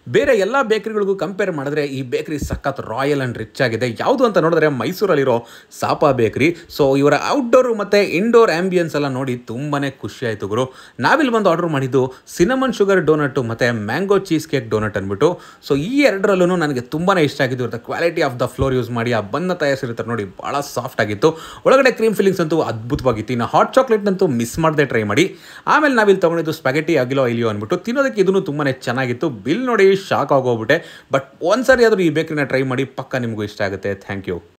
ಬೇರೆ ಎಲ್ಲ ಬೇಕರಿಗಳಿಗೂ ಕಂಪೇರ್ ಮಾಡಿದ್ರೆ ಈ ಬೇಕರಿ ಸಖತ್ ರಾಯಲ್ ಆ್ಯಂಡ್ ರಿಚ್ ಆಗಿದೆ ಯಾವುದು ಅಂತ ನೋಡಿದ್ರೆ ಮೈಸೂರಲ್ಲಿರೋ ಸಾಪಾ ಬೇಕರಿ ಸೊ ಇವರ ಔಟ್ಡೋರು ಮತ್ತು ಇಂಡೋರ್ ಆ್ಯಂಬಿಯನ್ಸ್ ಎಲ್ಲ ನೋಡಿ ತುಂಬಾ ಖುಷಿ ಆಯಿತು ಗುರು ನಾವಿಲ್ಲಿ ಬಂದು ಆರ್ಡರ್ ಮಾಡಿದ್ದು ಸಿನಮನ್ ಶುಗರ್ ಡೋನಟ್ಟು ಮತ್ತು ಮ್ಯಾಂಗೋ ಚೀಸ್ ಕೇಕ್ ಡೋನಟ್ ಅಂದ್ಬಿಟ್ಟು ಸೊ ಈ ಎರಡರಲ್ಲೂ ನನಗೆ ತುಂಬಾ ಇಷ್ಟ ಆಗಿದ್ದು ಇರುತ್ತೆ quality of the flour use ಮಾಡಿ ಆ ಬನ್ನ ತಯಾರಿಸಿರ್ತಾರೆ ನೋಡಿ ಭಾಳ ಸಾಫ್ಟ್ ಆಗಿತ್ತು ಒಳಗಡೆ ಕ್ರೀಮ್ ಫಿಲ್ಲಿಂಗ್ಸ್ ಅಂತೂ ಅದ್ಭುತವಾಗಿತ್ತು ಇನ್ನು ಹಾಟ್ ಚಾಕ್ಲೇಟ್ನಂತೂ ಮಿಸ್ ಮಾಡದೆ ಟ್ರೈ ಮಾಡಿ ಆಮೇಲೆ ನಾವಿಲ್ಲಿ ತೊಗೊಂಡಿದ್ದು ಸ್ಪೆಗೆಟಿ ಆಗಿಲೋ ಇಲಿಯೋ ಅಂದ್ಬಿಟ್ಟು ತಿನ್ನೋದಕ್ಕೆ ಇದನ್ನು ತುಂಬಾ ಚೆನ್ನಾಗಿತ್ತು ಬಿಲ್ ನೋಡಿ ಶಾಕ್ ಆಗೋಗ್ಬಿಟ್ಟೆ ಬಟ್ ಒಂದ್ಸರಿ ಆದರೂ ಈ ಬೇಕರಿನ ಟ್ರೈ ಮಾಡಿ ಪಕ್ಕ ನಿಮಗೂ ಇಷ್ಟ ಆಗುತ್ತೆ ಥ್ಯಾಂಕ್ ಯು